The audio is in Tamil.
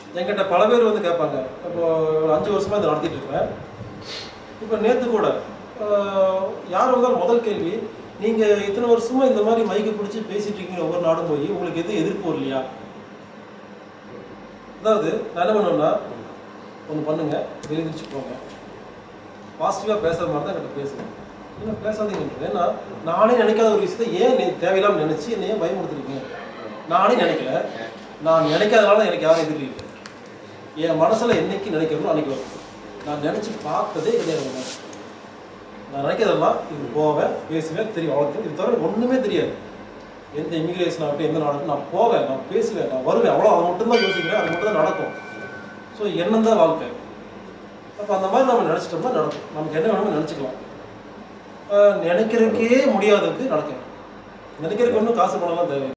என்கிட்ட பல பேர் வந்து கேட்பாங்க இப்போ ஒரு அஞ்சு வருஷமா இதை நடத்திட்டு இருக்கிறேன் இப்போ நேற்று கூட ஆஹ், யார் வந்தாலும் முதல் கேள்வி நீங்கள் இத்தனை வருஷமா இந்த மாதிரி மைக்கை பிடிச்சி பேசிட்டு இருக்கீங்க ஒவ்வொரு நாடும் போய் உங்களுக்கு எதுவும் எதிர்ப்பு இல்லையா அதாவது நான் என்ன பண்ணுவேன்னா ஒன்று பண்ணுங்க எழுந்திரிச்சு போங்க பாசிட்டிவாக பேசுகிற மாதிரி தான் என்கிட்ட பேசுங்க இல்லை பேசாதீங்க ஏன்னா நானே நினைக்காத ஒரு விஷயத்தை ஏன் நீ தேவையில்லாமல் நினச்சி என்னை ஏன் பயமுறுத்துறீங்க நானே நினைக்கல நான் நினைக்காதனால எனக்கு யாரும் எதிரி இல்லை என் மனசில் என்னைக்கு நினைக்கிறோமோ அன்னைக்கு வரும் நான் நினச்சி பார்த்ததே கிடையாது உங்க மேல. நான் நினைக்கிறதெல்லாம் இது போவேன் பேசுவேன் தெரியும் அவ்வளோ இது தவிர ஒன்றுமே தெரியாது எந்த இமிகிரேஷன் ஆகட்டும் எந்த நாடும் நான் போவேன் நான் பேசுவேன் நான் வருவேன் அவ்வளோ அதை மட்டும்தான் யோசிக்கிறேன் அது மட்டும் தான் நடக்கும் ஸோ எண்ணம் தான் வாழ்க்கை அப்போ அந்த மாதிரி நம்ம நினச்சிட்டோம்னா நடக்கும் நமக்கு என்ன வேணுமோ நினச்சிக்கலாம் நினைக்கிறதுக்கே முடியாததுக்கு நடக்கும் நினைக்கிறதுக்கு ஒன்றும் காசு பணம்லாம் தேவை